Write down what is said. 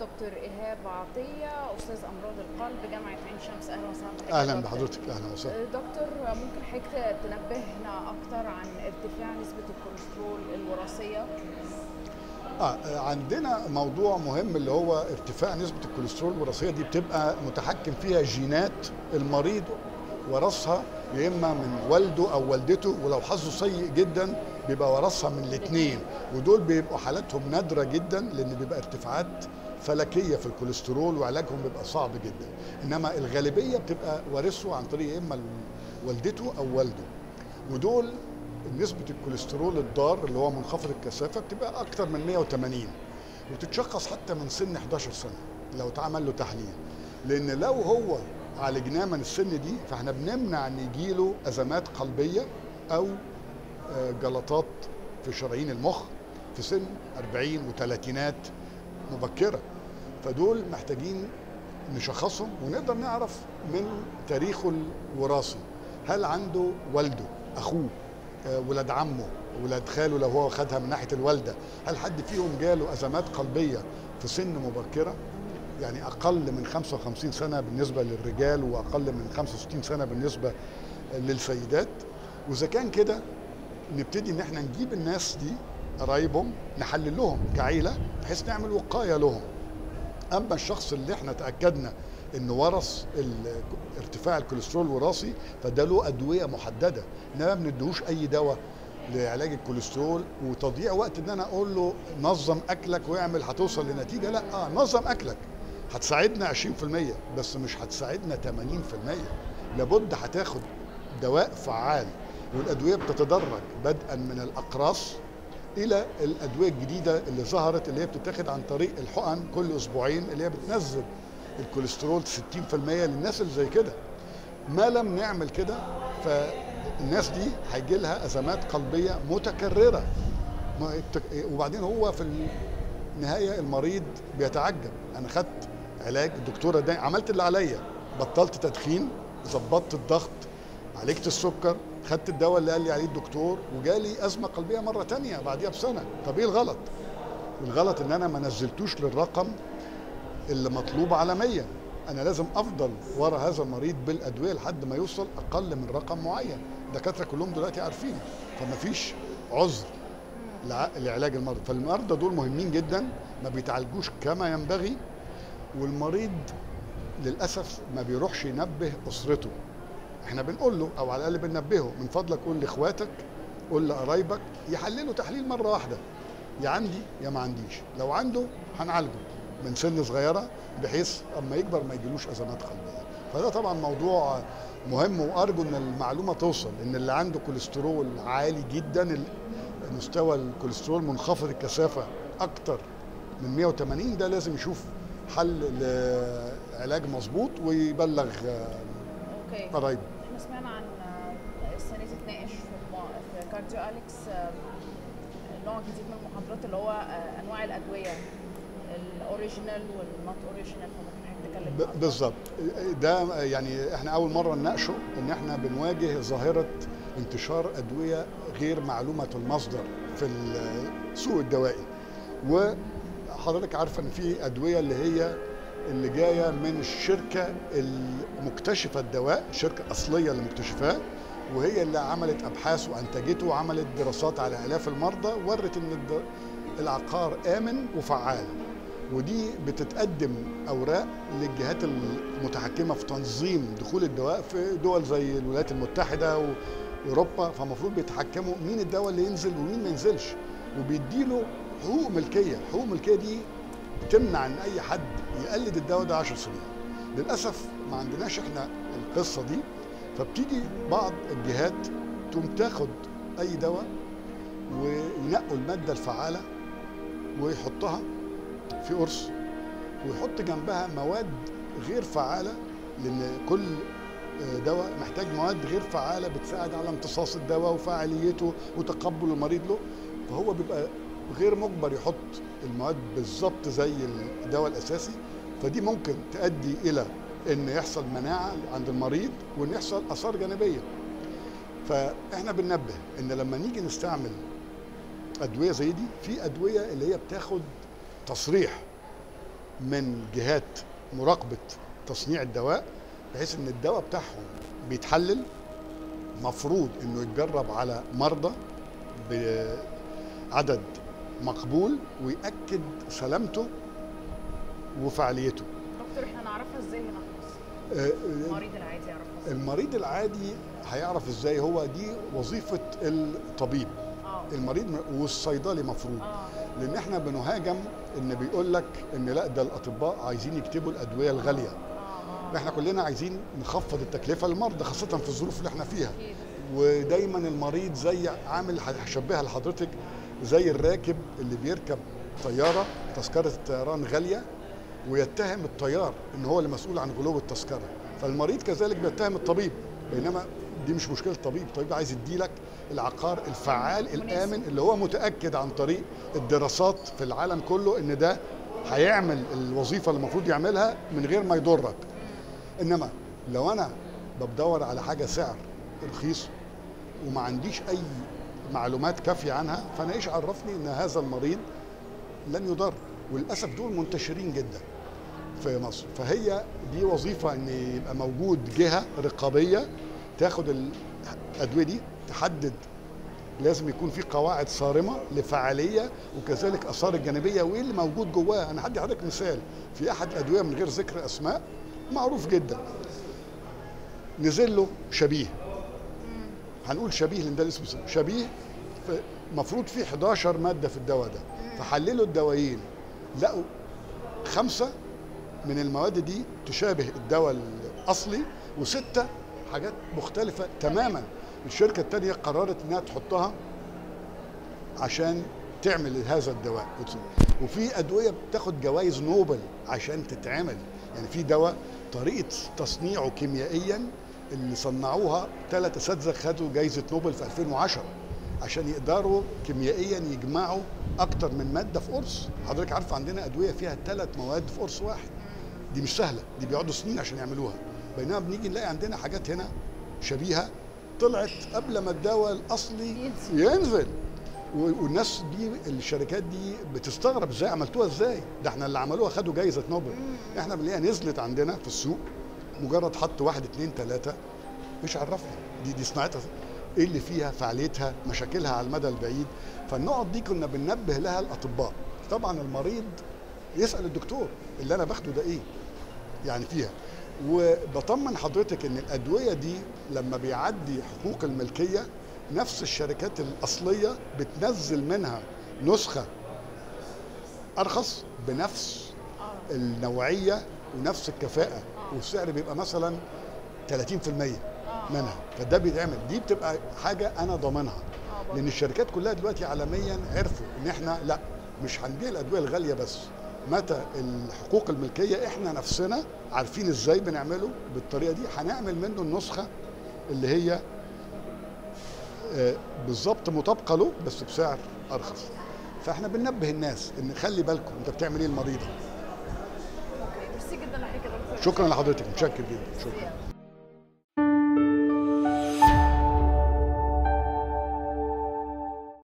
دكتور ايهاب عطيه استاذ امراض القلب جامعه عين شمس اهلا وسهلا بحضرتك اهلا يا دكتور. بحضرتك اهلا وسهلا دكتور ممكن حضرتك تنبهنا اكتر عن ارتفاع نسبه الكوليسترول الوراثيه آه عندنا موضوع مهم اللي هو ارتفاع نسبه الكوليسترول الوراثيه دي بتبقى متحكم فيها جينات المريض ورثها يا اما من والده او والدته ولو حظه سيء جدا بيبقى ورثها من الاثنين ودول بيبقوا حالاتهم نادره جدا لان بيبقى ارتفاعات فلكيه في الكوليسترول وعلاجهم بيبقى صعب جدا انما الغالبيه بتبقى وارثه عن طريق يا اما والدته او والده ودول نسبة الكوليسترول الضار اللي هو منخفض الكثافة بتبقى أكتر من 180 وتتشخص حتى من سن 11 سنة لو اتعمل له تحليل لأن لو هو عالجناه من السن دي فاحنا بنمنع ان يجيله أزمات قلبية أو آه، جلطات في شرايين المخ في سن 40 وثلاثينات مبكرة فدول محتاجين نشخصهم ونقدر نعرف من تاريخه الوراثي هل عنده والده أخوه آه، ولاد عمه ولاد خاله لو هو خدها من ناحيه الوالده هل حد فيهم جاله ازمات قلبيه في سن مبكره يعني اقل من 55 سنه بالنسبه للرجال واقل من 65 سنه بالنسبه للسيدات واذا كان كده نبتدي ان احنا نجيب الناس دي قرايبهم نحلل لهم كعيله بحيث نعمل وقايه لهم اما الشخص اللي احنا تاكدنا انه ورث ال- ارتفاع الكوليسترول الوراثي فده له ادويه محدده انما ما بنديهوش اي دواء لعلاج الكوليسترول وتضييع وقت ان انا اقول له نظم اكلك واعمل هتوصل لنتيجه لا اه نظم اكلك هتساعدنا 20% بس مش هتساعدنا 80% لابد هتاخد دواء فعال والادويه بتتدرج بدءا من الاقراص الى الادويه الجديده اللي ظهرت اللي هي بتتاخد عن طريق الحقن كل اسبوعين اللي هي بتنزل الكوليسترول 60% للناس اللي زي كده ما لم نعمل كده فالناس دي هيجي لها ازمات قلبيه متكرره ما التك- وبعدين هو في النهايه المريض بيتعجب انا خدت علاج الدكتوره ده عملت اللي عليا بطلت تدخين ظبطت الضغط عالجت السكر خدت الدواء اللي قال لي عليه الدكتور وجالي ازمه قلبيه مره تانية بعديها بسنه طب ايه الغلط الغلط ان انا ما نزلتوش للرقم اللي مطلوب عالميا انا لازم افضل ورا هذا المريض بالادويه لحد ما يوصل اقل من رقم معين الدكاتره كلهم دلوقتي عارفين فما فيش عذر لع- لعلاج المرضى فالمرضى دول مهمين جدا ما بيتعالجوش كما ينبغي والمريض للاسف ما بيروحش ينبه اسرته احنا بنقول له او على الاقل بننبهه من فضلك قول لاخواتك قول لقرايبك يحللوا تحليل مره واحده يا عندي يا ما عنديش لو عنده هنعالجه من سن صغيره بحيث اما يكبر ما يجيلوش ازمات قلبيه فده طبعا موضوع مهم وارجو ان المعلومه توصل ان اللي عنده كوليسترول عالي جدا ال- مستوى الكوليسترول منخفض الكثافه اكتر من 180 ده لازم يشوف حل لعلاج مظبوط ويبلغ آه، اوكي قرايبه احنا سمعنا عن آه، السنه دي اتناقش في الم- في كارديو اليكس آه، نوع جديد من المحاضرات اللي هو آه، انواع الادويه الاوريجينال والنوت اوريجينال فممكن حضرتك تتكلم ب- عنه. بالظبط ده يعني احنا اول مره نناقشه ان احنا بنواجه ظاهره انتشار ادويه غير معلومه المصدر في السوق الدوائي وحضرتك عارفه ان في ادويه اللي هي اللي جايه من الشركه المكتشفه الدواء شركه اصليه اللي مكتشفاه وهي اللي عملت ابحاث وانتجته وعملت دراسات على الاف المرضى ورت ان الد- العقار امن وفعال ودي بتتقدم اوراق للجهات المتحكمه في تنظيم دخول الدواء في دول زي الولايات المتحده واوروبا فالمفروض بيتحكموا مين الدواء اللي ينزل ومين ما ينزلش وبيديله حقوق ملكيه حقوق الملكيه دي تمنع ان اي حد يقلد الدواء ده 10 سنين للاسف ما عندناش احنا القصه دي فبتيجي بعض الجهات تقوم تاخد اي دواء وينقوا الماده الفعاله ويحطها في قرص ويحط جنبها مواد غير فعاله لان كل دواء محتاج مواد غير فعاله بتساعد على امتصاص الدواء وفاعليته وتقبل المريض له فهو بيبقى غير مجبر يحط المواد بالظبط زي الدواء الاساسي فدي ممكن تؤدي الى ان يحصل مناعه عند المريض وان يحصل اثار جانبيه فاحنا بننبه ان لما نيجي نستعمل ادويه زي دي في ادويه اللي هي بتاخد تصريح من جهات مراقبه تصنيع الدواء بحيث ان الدواء بتاعهم بيتحلل مفروض انه يتجرب على مرضى بعدد مقبول ويأكد سلامته وفعاليته دكتور احنا نعرفها ازاي هنا في مصر؟ آه، المريض العادي يعرفها ازاي؟ المريض العادي هيعرف ازاي هو دي وظيفه الطبيب اه المريض م- والصيدلي مفروض اه لان احنا بنهاجم ان بيقول لك ان لا ده الاطباء عايزين يكتبوا الادويه الغاليه اه اه احنا كلنا عايزين نخفض التكلفه للمرضى خاصه في الظروف اللي احنا فيها اكيد ودايما المريض زي عامل هشبهها لحضرتك زي الراكب اللي بيركب طياره تذكره الطيران غاليه ويتهم الطيار ان هو اللي مسؤول عن غلو التذكره فالمريض كذلك بيتهم الطبيب بينما دي مش مشكله الطبيب الطبيب عايز يديلك العقار الفعال مناسب. الامن اللي هو متاكد عن طريق الدراسات في العالم كله ان ده هيعمل الوظيفه اللي المفروض يعملها من غير ما يضرك انما لو انا بدور على حاجه سعر رخيص وما عنديش اي معلومات كافيه عنها فانا ايش عرفني ان هذا المريض لن يضر وللاسف دول منتشرين جدا في مصر فهي دي وظيفه ان يبقى موجود جهه رقابيه تاخد الادويه دي تحدد لازم يكون في قواعد صارمه لفعاليه وكذلك اثار الجانبيه وايه اللي موجود جواها انا هدي حضرتك مثال في احد الادويه من غير ذكر اسماء معروف جدا نزل له شبيه هنقول شبيه لان ده الاسم اسمه. شبيه المفروض فيه 11 ماده في الدواء ده فحللوا الدوايين لقوا خمسه من المواد دي تشابه الدواء الاصلي وسته حاجات مختلفه تماما الشركه الثانيه قررت انها تحطها عشان تعمل هذا الدواء وفي ادويه بتاخد جوائز نوبل عشان تتعمل يعني في دواء طريقه تصنيعه كيميائيا اللي صنعوها ثلاث اساتذه خدوا جائزه نوبل في 2010 عشان يقدروا كيميائيا يجمعوا اكتر من ماده في قرص حضرتك عارف عندنا ادويه فيها ثلاث مواد في قرص واحد دي مش سهله دي بيقعدوا سنين عشان يعملوها بينما بنيجي نلاقي عندنا حاجات هنا شبيهه طلعت قبل ما الدواء الاصلي ينزل. ينزل و- والناس دي الشركات دي بتستغرب ازاي عملتوها ازاي ده احنا اللي عملوها خدوا جايزه نوبل احنا بنلاقيها نزلت عندنا في السوق مجرد حط واحد اتنين تلاته مش عرفنا دي دي صناعتها ايه اللي فيها فعاليتها مشاكلها على المدى البعيد فالنقط دي كنا بننبه لها الاطباء طبعا المريض يسال الدكتور اللي انا باخده ده ايه يعني فيها وبطمن حضرتك ان الادويه دي لما بيعدي حقوق الملكيه نفس الشركات الاصليه بتنزل منها نسخه ارخص بنفس اه النوعيه ونفس الكفاءه والسعر بيبقى مثلا 30% اه منها فده بيتعمل دي بتبقى حاجه انا ضامنها اه برضه. لان الشركات كلها دلوقتي عالميا عرفوا ان احنا لا مش هنبيع الادويه الغاليه بس متى الحقوق الملكيه احنا نفسنا عارفين ازاي بنعمله بالطريقه دي هنعمل منه النسخه اللي هي آه، بالظبط مطابقه له بس بسعر ارخص فاحنا بننبه الناس ان خلي بالكم انت بتعمل ايه المريضه اوكي ميرسي جدا لحضرتك يا دكتور شكرا لحضرتك متشكر جدا شكرا ميرسي.